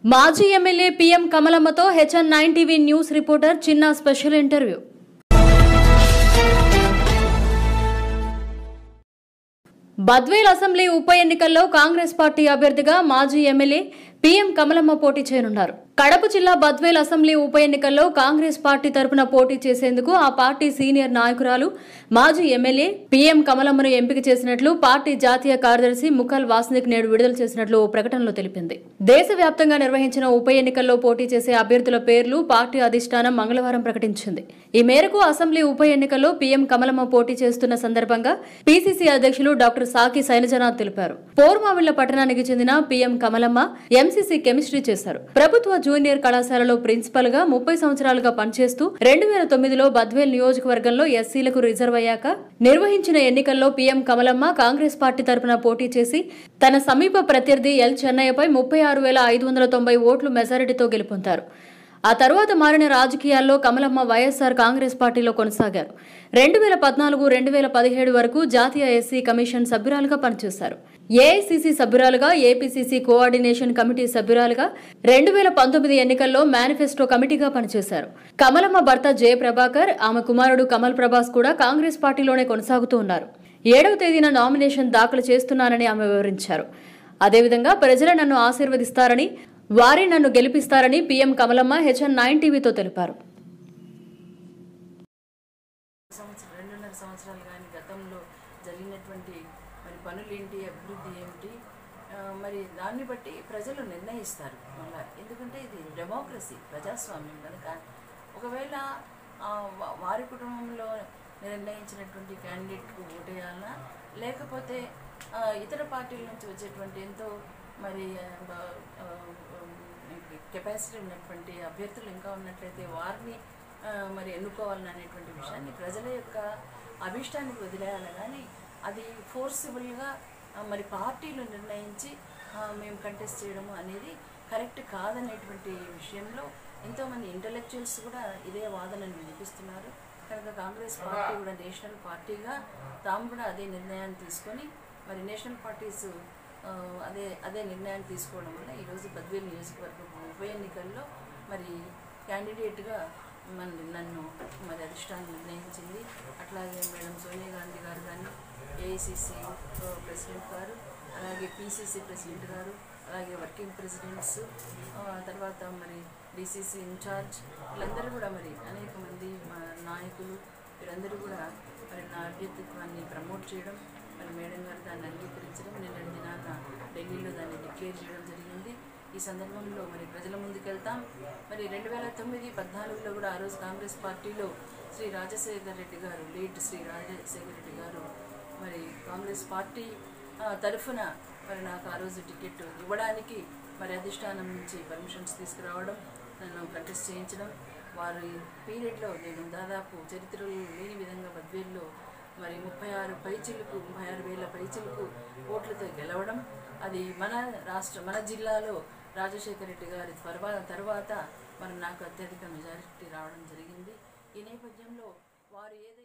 మాజీ MLA PM కమలమ్మతో HN nine TV news reporter చిన్న స్పెషల్ ఇంటర్వ్యూ బద్వేల్ అసెంబ్లీ ఉప ఎన్నికల్లో కాంగ్రెస్ పార్టీ అభ్యర్థిగా మాజీ ఎమ్మెల్యే పీఎం కమలమ్మ పోటీ చేయనున్నారు కడప జిల్లా బద్వేల్ అసెంబ్లీ ఉప ఎన్నికల్లో కాంగ్రెస్ పార్టీ తరపున పోటీ చేసేందుకు ఆ పార్టీ సీనియర్ నాయకురాలు మాజీ ఎమ్మెల్యే పీఎం కమలమ్మను ఎంపిక చేసినట్లు పార్టీ జాతీయ కార్యదర్శి ముఖల్ వాస్నిక్ నేడు విడుదల చేసినట్లు ఓ ప్రకటనలో తెలిపింది దేశవ్యాప్తంగా నిర్వహించిన ఉప ఎన్నికల్లో పోటీ చేసే అభ్యర్థుల పేర్లు పార్టీ అధిష్టానం మంగళవారం ప్రకటించింది ఈ మేరకు అసెంబ్లీ ఉప ఎన్నికల్లో పీఎం కమలమ్మ పోటీ చేస్తున్న సందర్భంగా పీసీసీ అధ్యక్షులు డాక్టర్ సాకి శైలజనాథ్ తెలిపారు పోర్మావిళ్ల పట్టణానికి చెందిన పీఎం కమలమ్మ ఎంసీసీ కెమిస్ట్రీ చేశారు ప్రభుత్వ జూనియర్ కళాశాలలో ప్రిన్సిపల్ గా ముప్పై సంవత్సరాలుగా పనిచేస్తూ రెండు వేల తొమ్మిదిలో బద్వేల్ నియోజకవర్గంలో ఎస్సీలకు రిజర్వ్ అయ్యాక నిర్వహించిన ఎన్నికల్లో పీఎం కమలమ్మ కాంగ్రెస్ పార్టీ తరపున పోటీ చేసి తన సమీప ప్రత్యర్థి ఎల్ చెన్నయ్యపై ముప్పై ఆరు వేల ఐదు వందల తొంభై ఓట్లు మెజారిటీతో గెలుపొందారు ఆ తర్వాత మారిన రాజకీయాల్లో కమలమ్మ వైఎస్ఆర్ కాంగ్రెస్ పార్టీలో కొనసాగారు రెండు వేల పద్నాలుగు రెండు వేల పదిహేడు వరకు జాతీయ ఎస్సీ కమిషన్ సభ్యురాలుగా పనిచేశారు ఏఐసిసి సభ్యురాలుగా ఏపీసీసీ కోఆర్డినేషన్ కమిటీ సభ్యురాలుగా రెండు వేల పంతొమ్మిది ఎన్నికల్లో మేనిఫెస్టో కమిటీగా పనిచేశారు కమలమ్మ భర్త జయప్రభాకర్ ఆమె కుమారుడు కమల్ ప్రభాస్ కూడా కాంగ్రెస్ పార్టీలోనే కొనసాగుతూ ఉన్నారు ఏడవ తేదీన నామినేషన్ దాఖలు చేస్తున్నానని ఆమె వివరించారు అదేవిధంగా ప్రజలు నన్ను ఆశీర్వదిస్తారని వారే నన్ను గెలిపిస్తారని పీఎం కమలమ్మ హెచ్ఎన్ నైన్ టీవీతో తెలిపారు సంవత్సరం రెండున్నర సంవత్సరాలు కానీ గతంలో జరిగినటువంటి మరి పనులు ఏంటి అభివృద్ధి ఏమిటి ఆ, మరి దాన్ని బట్టి ప్రజలు నిర్ణయిస్తారు మళ్ళా ఎందుకంటే ఇది డెమోక్రసీ ప్రజాస్వామ్యం కనుక ఒకవేళ ఆ, వా- వారి కుటుంబంలో నిర్ణయించినటువంటి క్యాండిడేట్కు ఓటేయాలన్నా లేకపోతే ఆ, ఇతర పార్టీల నుంచి వచ్చేటువంటి ఎంతో మరి కెపాసిటీ ఉన్నటువంటి అభ్యర్థులు ఇంకా ఉన్నట్లయితే వారిని ఆ, మరి ఎన్నుకోవాలని అనేటువంటి విషయాన్ని ప్రజల యొక్క అభిష్టానికి వదిలేయాలి కానీ అది ఫోర్సిబుల్గా మరి పార్టీలు నిర్ణయించి ఆ, మేము కంటెస్ట్ చేయడము అనేది కరెక్ట్ కాదనేటువంటి విషయంలో ఎంతోమంది ఇంటలెక్చువల్స్ కూడా ఇదే వాదనను వినిపిస్తున్నారు కనుక కాంగ్రెస్ పార్టీ కూడా నేషనల్ పార్టీగా తాము కూడా అదే నిర్ణయాన్ని తీసుకొని మరి నేషనల్ పార్టీస్ ఆ, అదే అదే నిర్ణయాన్ని తీసుకోవడం వల్ల ఈరోజు బద్వేల్ నియోజకవర్గం ఉప ఎన్నికల్లో మరి క్యాండిడేట్గా మన నన్ను మరి అధిష్టానం నిర్ణయించింది అట్లాగే మేడం సోనియా గాంధీ గారు కానీ ఏఐసిసి ప్రెసిడెంట్ గారు అలాగే పిసిసి ప్రెసిడెంట్ గారు అలాగే వర్కింగ్ ప్రెసిడెంట్స్ ఆ, తర్వాత మరి డిసిసి ఇన్ఛార్జ్ వీళ్ళందరూ కూడా మరి అనేక మంది మా నాయకులు వీరందరూ కూడా మరి నా అభ్యర్థిత్వాన్ని ప్రమోట్ చేయడం మరి మేడం గారు దాన్ని అంగీకరించడం నిన్నటి దినాన ఢిల్లీలో దాన్ని డిక్లేర్ చేయడం జరిగింది ఈ సందర్భంలో మరి ప్రజల ముందుకెళ్తాం మరి రెండు వేల తొమ్మిది పద్నాలుగులో కూడా ఆ రోజు కాంగ్రెస్ పార్టీలో శ్రీ రాజశేఖర్ రెడ్డి గారు లేట్ శ్రీ రాజశేఖర్ రెడ్డి గారు మరి కాంగ్రెస్ పార్టీ ఆ, తరఫున మరి నాకు ఆ రోజు టికెట్ ఇవ్వడానికి మరి అధిష్టానం నుంచి పర్మిషన్స్ తీసుకురావడం నన్ను కంటెస్ట్ చేయించడం వారి పీరియడ్లో నేను దాదాపు చరిత్రలో లేని విధంగా బద్వేల్లో మరి ముప్పై ఆరు పైచిలకు ముప్పై ఆరు వేల పైచిలకు ఓట్లతో గెలవడం అది మన రాష్ట్ర మన జిల్లాలో రాజశేఖర రెడ్డి గారి తర్వాత తర్వాత మరి నాకు అత్యధిక మెజారిటీ రావడం జరిగింది ఈ నేపథ్యంలో వారు ఏదైతే